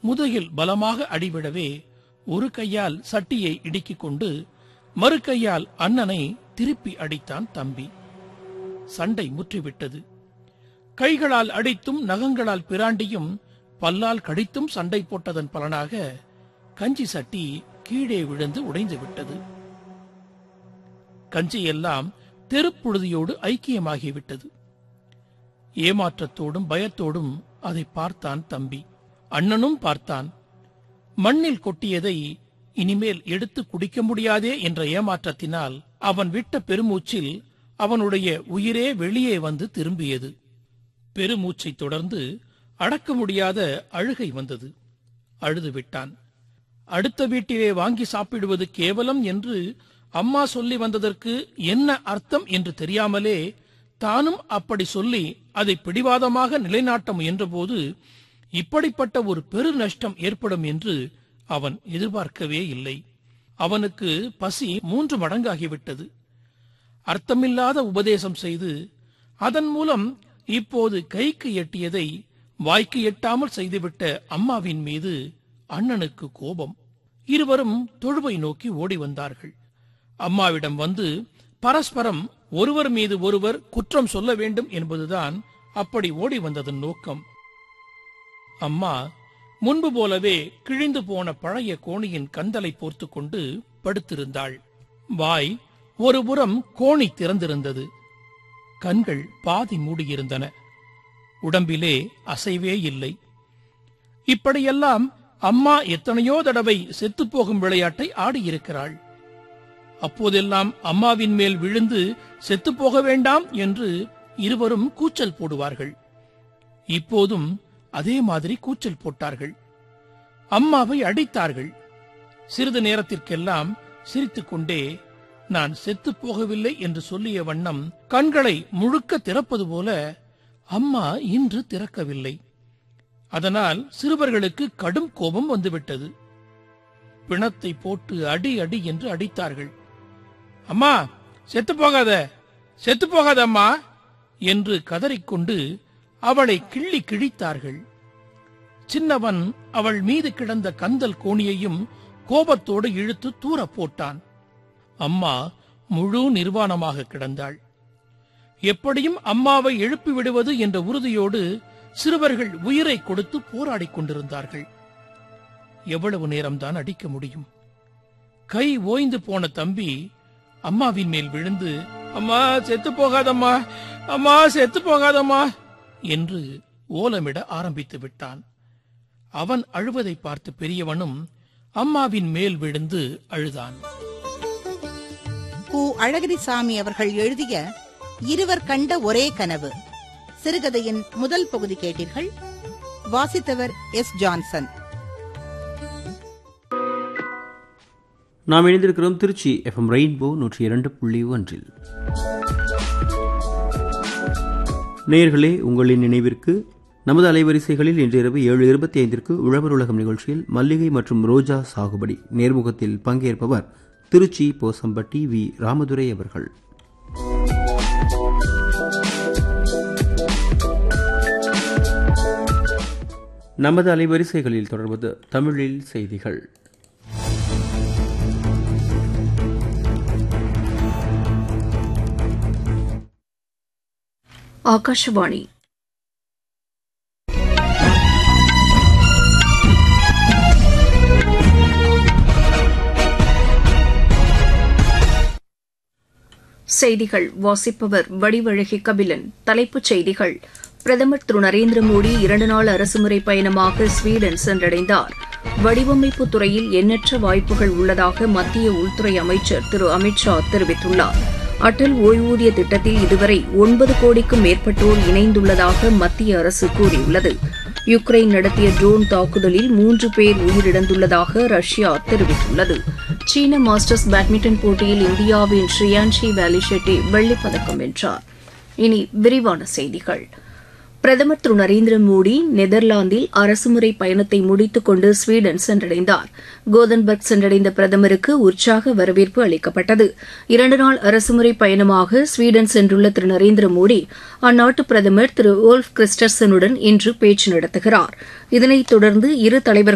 முதுகில் பலமாக அடிவிடவே ஒரு கையால் சட்டியை இடுக்கிக் கொண்டு மறு கையால் அண்ணனை திருப்பி அடித்தான் தம்பி சண்டை முற்றிவிட்டது கைகளால் அடித்தும் நகங்களால் பிராண்டியும் பல்லால் கடித்தும் சண்டை போட்டதன் பலனாக கஞ்சி சட்டி கீழே விழுந்து உடைந்து விட்டது கஞ்சி எல்லாம் தெருப்புழுதியோடு ஐக்கியமாகிவிட்டது ஏமாற்றத்தோடும் பயத்தோடும் அதை பார்த்தான் தம்பி அண்ணனும் பார்த்தான் மண்ணில் கொட்டியதை இனிமேல் எடுத்து குடிக்க முடியாதே என்ற ஏமாற்றத்தினால் அவன் விட்ட பெருமூச்சில் அவனுடைய உயிரே வெளியே வந்து திரும்பியது பெருமூச்சை தொடர்ந்து அடக்க முடியாத அழுகை வந்தது அழுது விட்டான் அடுத்த வீட்டிலே வாங்கி சாப்பிடுவது கேவலம் என்று அம்மா சொல்லி வந்ததற்கு என்ன அர்த்தம் என்று தெரியாமலே தானும் அப்படி சொல்லி அதை பிடிவாதமாக நிலைநாட்ட முயன்றபோது இப்படிப்பட்ட ஒரு பெரு நஷ்டம் ஏற்படும் என்று அவன் எதிர்பார்க்கவே இல்லை அவனுக்கு பசி மூன்று மடங்காகிவிட்டது அர்த்தமில்லாத உபதேசம் செய்து அதன் மூலம் இப்போது கைக்கு எட்டியதை வாய்க்கு எட்டாமல் செய்துவிட்ட அம்மாவின் மீது அண்ணனுக்கு கோபம் இருவரும் தொழுவை நோக்கி ஓடி வந்தார்கள் அம்மாவிடம் வந்து பரஸ்பரம் ஒருவர் மீது ஒருவர் குற்றம் சொல்ல வேண்டும் என்பதுதான் அப்படி ஓடி வந்ததன் நோக்கம் அம்மா முன்பு போலவே கிழிந்து போன பழைய கோணியின் கந்தலை போர்த்து கொண்டு படுத்திருந்தாள் வாய் ஒருபுறம் கோணி திறந்திருந்தது கண்கள் பாதி மூடியிருந்தன உடம்பிலே அசைவே இல்லை இப்படியெல்லாம் அம்மா எத்தனையோ தடவை செத்துப்போகும் விளையாட்டை ஆடியிருக்கிறாள் அப்போதெல்லாம் அம்மாவின் மேல் விழுந்து செத்துப்போக வேண்டாம் என்று இருவரும் கூச்சல் போடுவார்கள் இப்போதும் அதே மாதிரி கூச்சல் போட்டார்கள் அம்மாவை அடித்தார்கள் சிறிது நேரத்திற்கெல்லாம் சிரித்துக்கொண்டே நான் செத்துப் போகவில்லை என்று சொல்லிய வண்ணம் கண்களை முழுக்க திறப்பது போல அம்மா இன்று திறக்கவில்லை அதனால் சிறுவர்களுக்கு கடும் கோபம் வந்துவிட்டது பிணத்தை போட்டு அடி அடி என்று அடித்தார்கள் அம்மா செத்து போகாத செத்து போகாத அம்மா என்று கதறிக்கொண்டு அவளை கிள்ளி கிழித்தார்கள் சின்னவன் அவள் மீது கிடந்த கந்தல் கோணியையும் கோபத்தோடு இழுத்து தூர போட்டான் அம்மா முழு நிர்வாணமாக கிடந்தாள் எப்படியும் அம்மாவை எழுப்பி விடுவது என்ற உறுதியோடு சிறுவர்கள் உயிரை கொடுத்து போராடிக் கொண்டிருந்தார்கள் எவ்வளவு நேரம்தான் அடிக்க முடியும் கை ஓய்ந்து போன தம்பி அம்மாவின் மேல் விழுந்து அம்மா செத்து போகாதம்மா அம்மா செத்து போகாதம்மா என்று ஓலமிட ஆரம்பித்து விட்டான் அவன் அழுவதை பார்த்து பெரியவனும் அம்மாவின் மேல் விழுந்து அழுதான் கு அழகிரிசாமி அவர்கள் எழுதிய இருவர் கண்ட ஒரே கனவு சிறுகதையின் முதல் பகுதி கேட்டீர்கள் வாசித்தவர் எஸ் ஜான்சன் நாம் இணைந்திருக்கிறோம் திருச்சி எஃப்எம் ரெயின்போ நூற்றி இரண்டு புள்ளி ஒன்றில் நேயர்களே உங்களின் நினைவிற்கு நமது அலைவரிசைகளில் இன்று இரவு ஏழு இருபத்தி ஐந்திற்கு உழவர் உலகம் நிகழ்ச்சியில் மல்லிகை மற்றும் ரோஜா சாகுபடி நேர்முகத்தில் பங்கேற்பவர் திருச்சி போசம்பட்டி வி ராமதுரை அவர்கள் நமது அலைவரிசைகளில் தொடர்வது தமிழில் செய்திகள் ಆಕಾಶವಾಣಿ செய்திகள் வாசிப்பவர் வடிவழகி கபிலன் தலைப்புச் செய்திகள் பிரதமர் திரு நரேந்திர மோடி இரண்டு நாள் அரசுமுறை பயணமாக ஸ்வீடன் சென்றடைந்தார் வடிவமைப்பு துறையில் எண்ணற்ற வாய்ப்புகள் உள்ளதாக மத்திய உள்துறை அமைச்சர் திரு அமித் ஷா தெரிவித்துள்ளார் அடல் ஓய்வூதிய திட்டத்தில் இதுவரை ஒன்பது கோடிக்கும் மேற்பட்டோர் இணைந்துள்ளதாக மத்திய அரசு கூறியுள்ளது யுக்ரைன் நடத்திய ட்ரோன் தாக்குதலில் மூன்று பேர் உயிரிழந்துள்ளதாக ரஷ்யா தெரிவித்துள்ளது சீன மாஸ்டர்ஸ் பேட்மிண்டன் போட்டியில் இந்தியாவின் ஸ்ரீயான்ஷி வேலி ஷெட்டி வெள்ளிப் பதக்கம் வென்றார் இனி விரிவான செய்திகள் பிரதமர் திரு நரேந்திர மோடி நெதர்லாந்தில் அரசுமுறை பயணத்தை முடித்துக் கொண்டு ஸ்வீடன் சென்றடைந்தார் கோதன்பர்க் சென்றடைந்த பிரதமருக்கு உற்சாக வரவேற்பு அளிக்கப்பட்டது இரண்டு நாள் அரசுமுறை பயணமாக ஸ்வீடன் சென்றுள்ள திரு நரேந்திர மோடி அந்நாட்டு பிரதமர் திரு ஓல்ஃப் கிறிஸ்டர்சனுடன் இன்று பேச்சு நடத்துகிறார் இதனைத் தொடர்ந்து இரு தலைவர்கள்